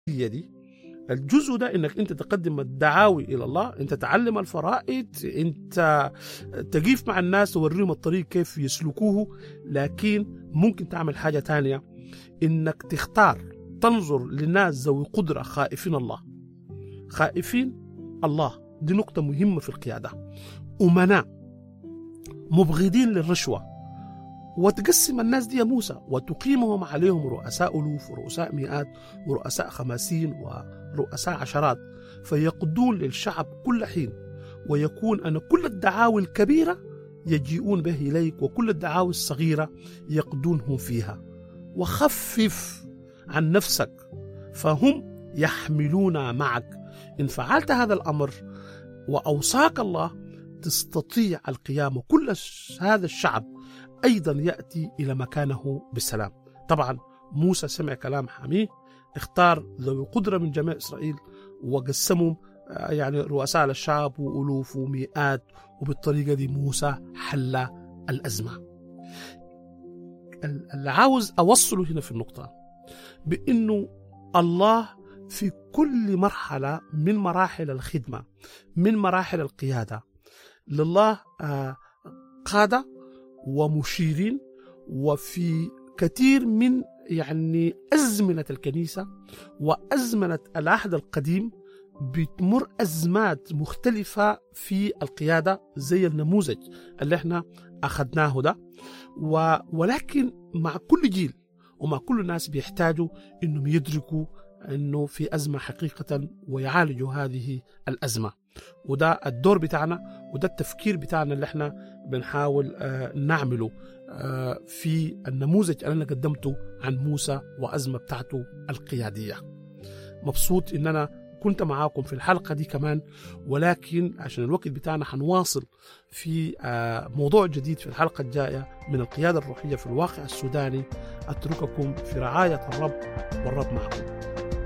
دي الجزء ده انك انت تقدم الدعاوي الى الله انت تعلم الفرائض انت تقيف مع الناس توريهم الطريق كيف يسلكوه لكن ممكن تعمل حاجه تانية انك تختار تنظر لناس ذوي قدره خائفين الله خائفين الله دي نقطة مهمة في القيادة أمناء مبغضين للرشوة وتقسم الناس دي يا موسى وتقيمهم عليهم رؤساء ألوف ورؤساء مئات ورؤساء خماسين ورؤساء عشرات فيقضون للشعب كل حين ويكون أن كل الدعاوي الكبيرة يجيئون به إليك وكل الدعاوي الصغيرة يقضونهم فيها وخفف عن نفسك فهم يحملون معك إن فعلت هذا الأمر وأوصاك الله تستطيع القيام وكل هذا الشعب أيضا يأتي إلى مكانه بالسلام طبعا موسى سمع كلام حميه اختار ذوي قدرة من جميع إسرائيل وقسمهم يعني رؤساء للشعب وألوف ومئات وبالطريقة دي موسى حل الأزمة اللي عاوز أوصله هنا في النقطة بأنه الله في كل مرحلة من مراحل الخدمة من مراحل القيادة لله قادة ومشيرين وفي كثير من يعني أزمنة الكنيسة وأزمنة العهد القديم بتمر أزمات مختلفة في القيادة زي النموذج اللي احنا أخذناه ده و ولكن مع كل جيل ومع كل الناس بيحتاجوا انهم يدركوا انه في ازمه حقيقه ويعالجوا هذه الازمه وده الدور بتاعنا وده التفكير بتاعنا اللي احنا بنحاول آه نعمله آه في النموذج اللي انا قدمته عن موسى وازمه بتاعته القياديه مبسوط ان انا كنت معاكم في الحلقة دي كمان ولكن عشان الوقت بتاعنا حنواصل في موضوع جديد في الحلقة الجاية من القيادة الروحية في الواقع السوداني أترككم في رعاية الرب والرب معكم